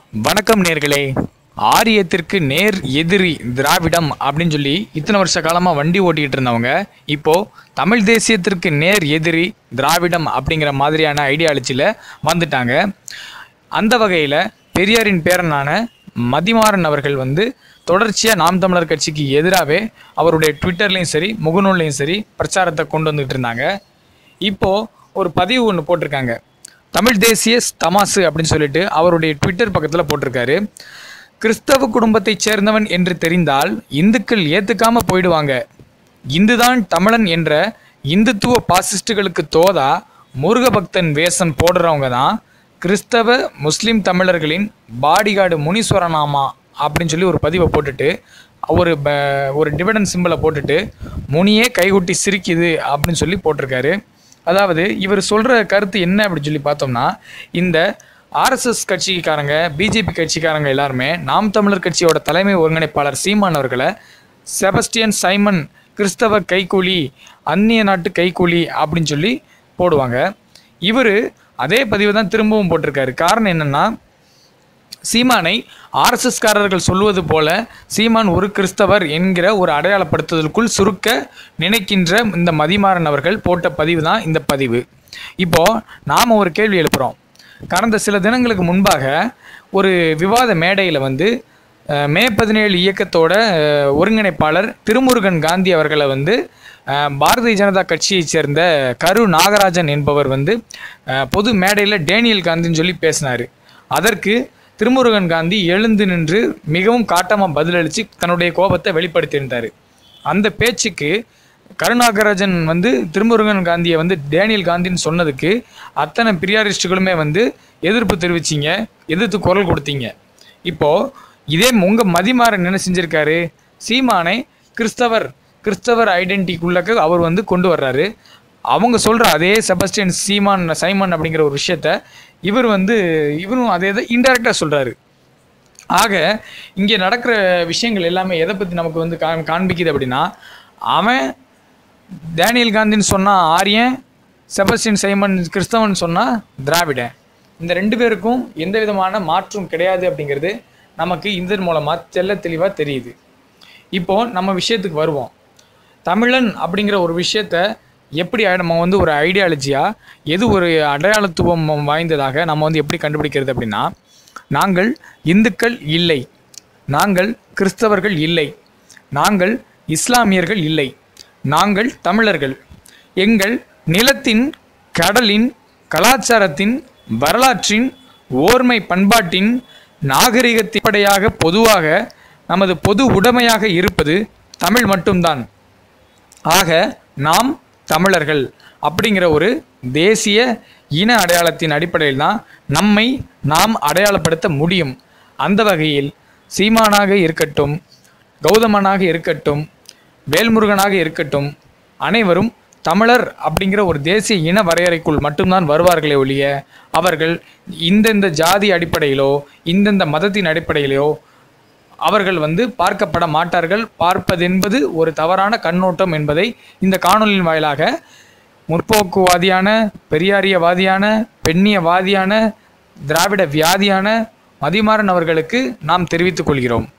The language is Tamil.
வணக்கம் நேர்களே ஆரியத்திற்கு நேர் எதிரி திராவிடம் அப்படின்னு சொல்லி இத்தனை வருஷ காலமாக வண்டி ஓட்டிக்கிட்டு இருந்தவங்க இப்போ தமிழ் தேசியத்திற்கு நேர் எதிரி திராவிடம் அப்படிங்கிற மாதிரியான ஐடியாலஜியில் வந்துட்டாங்க அந்த வகையில் பெரியாரின் பேரனான மதிமாறன் அவர்கள் வந்து தொடர்ச்சியாக நாம் தமிழர் கட்சிக்கு எதிராகவே அவருடைய ட்விட்டர்லேயும் சரி முகநூல்லையும் சரி பிரச்சாரத்தை கொண்டு வந்துகிட்டு இருந்தாங்க இப்போது ஒரு பதிவு ஒன்று போட்டிருக்காங்க தமிழ் தேசிய தமாசு அப்படின்னு சொல்லிட்டு அவருடைய ட்விட்டர் பக்கத்தில் போட்டிருக்காரு கிறிஸ்தவ குடும்பத்தைச் சேர்ந்தவன் என்று தெரிந்தால் இந்துக்கள் ஏத்துக்காம போயிடுவாங்க இந்துதான் தமிழன் என்ற இந்துத்துவ பாசிஸ்டுகளுக்கு தோதா முருக பக்தன் வேஷம் போடுறவங்க தான் கிறிஸ்தவ முஸ்லிம் தமிழர்களின் பாடிகார்டு முனீஸ்வரனாமா அப்படின்னு சொல்லி ஒரு பதிவை போட்டுட்டு ஒரு ப- ஒரு டிவிடன் சிம்பிளை போட்டுட்டு முனியே கைகுட்டி சிரிக்குது அப்படின்னு சொல்லி போட்டிருக்காரு அதாவது இவர் சொல்கிற கருத்து என்ன அப்படின்னு சொல்லி பார்த்தோம்னா இந்த ஆர்எஸ்எஸ் கட்சிக்காரங்க பிஜேபி கட்சிக்காரங்க எல்லாருமே நாம் தமிழர் கட்சியோட தலைமை ஒருங்கிணைப்பாளர் சீமான் அவர்களை செபஸ்டியன் சைமன் கிறிஸ்தவ கைக்கூலி அந்நிய நாட்டு கைக்கூலி அப்படின்னு சொல்லி போடுவாங்க இவர் அதே பதிவை தான் திரும்பவும் போட்டிருக்காரு காரணம் என்னென்னா சீமானை ஆர்எஸ்எஸ்காரர்கள் சொல்வது போல சீமான் ஒரு கிறிஸ்தவர் என்கிற ஒரு அடையாளப்படுத்துதலுக்குள் சுருக்க நினைக்கின்ற இந்த மதிமாறன் அவர்கள் போட்ட பதிவு தான் இந்த பதிவு இப்போ நாம் ஒரு கேள்வி எழுப்புகிறோம் கடந்த சில தினங்களுக்கு முன்பாக ஒரு விவாத மேடையில் வந்து அஹ், மே பதினேழு இயக்கத்தோட அஹ், ஒருங்கிணைப்பாளர் திருமுருகன் காந்தி அவர்களை வந்து அஹ், பாரதிய ஜனதா கட்சியைச் சேர்ந்த கரு நாகராஜன் என்பவர் வந்து அஹ், பொது மேடையில் டேனியல் காந்தின்னு சொல்லி பேசினார் அதற்கு திருமுருகன் காந்தி எழுந்து நின்று மிகவும் காட்டமாக பதிலளித்து தன்னுடைய கோபத்தை வெளிப்படுத்தியிருந்தார் அந்த பேச்சுக்கு கருணாகராஜன் வந்து திருமுருகன் காந்தியை வந்து டேனியல் காந்தின்னு சொன்னதுக்கு அத்தனை பிரியாரிஸ்டுகளுமே வந்து எதிர்ப்பு தெரிவிச்சிங்க எதிர்த்து குரல் கொடுத்தீங்க இப்போது இதே உங்கள் மதிமாறன் என்ன செஞ்சிருக்காரு சீமானை கிறிஸ்தவர் கிறிஸ்தவர் ஐடென்டிட்டிக்குள்ளக்க அவர் வந்து கொண்டு வர்றாரு அவங்க சொல்கிற அதே செபஸ்டியன் சீமான் சைமன் அப்படிங்கிற ஒரு விஷயத்த இவர் வந்து இவரும் அதே இதை இன்டெரக்டாக சொல்கிறாரு ஆக இங்கே நடக்கிற விஷயங்கள் எல்லாமே எதை பற்றி நமக்கு வந்து கா காண்பிக்குது அப்படின்னா அவன் டேனியல் காந்தின்னு சொன்னால் ஆரியன் செபஸ்டின் சைமன் கிறிஸ்தவன் சொன்னால் திராவிடன் இந்த ரெண்டு பேருக்கும் எந்த விதமான மாற்றும் கிடையாது அப்படிங்கிறது நமக்கு இதன் மூலமாக தெள்ள தெளிவாக தெரியுது இப்போது நம்ம விஷயத்துக்கு வருவோம் தமிழன் அப்படிங்கிற ஒரு விஷயத்த எப்படி அ- நம்ம வந்து ஒரு ஐடியாலஜியாக எது ஒரு அடையாளத்துவம் வாய்ந்ததாக நம்ம வந்து எப்படி கண்டுபிடிக்கிறது அப்படின்னா நாங்கள் இந்துக்கள் இல்லை நாங்கள் கிறிஸ்தவர்கள் இல்லை நாங்கள் இஸ்லாமியர்கள் இல்லை நாங்கள் தமிழர்கள் எங்கள் நிலத்தின் கடலின் கலாச்சாரத்தின் வரலாற்றின் ஓர்மை பண்பாட்டின் நாகரிகத்தின் அடிப்படையாக பொதுவாக நமது பொது உடைமையாக இருப்பது தமிழ் மட்டும்தான் ஆக நாம் தமிழர்கள் அப்படிங்கிற ஒரு தேசிய இன அடையாளத்தின் அடிப்படையில் தான் நம்மை நாம் அடையாளப்படுத்த முடியும் அந்த வகையில் சீமானாக இருக்கட்டும் கௌதமனாக இருக்கட்டும் வேல்முருகனாக இருக்கட்டும் அனைவரும் தமிழர் அப்படிங்கிற ஒரு தேசிய இன வரையறைக்குள் மட்டும்தான் வருவார்களே ஒழிய அவர்கள் இந்தந்த ஜாதி அடிப்படையிலோ இந்தந்த மதத்தின் அடிப்படையிலோ அவர்கள் வந்து பார்க்கப்பட மாட்டார்கள் பார்ப்பதென்பது ஒரு தவறான கண்ணோட்டம் என்பதை இந்த காணொலியின் வாயிலாக முற்போக்குவாதியான பெரியாரியவாதியான பெண்ணியவாதியான திராவிட வியாதியான மதிமாறன் அவர்களுக்கு நாம் தெரிவித்துக் கொள்கிறோம்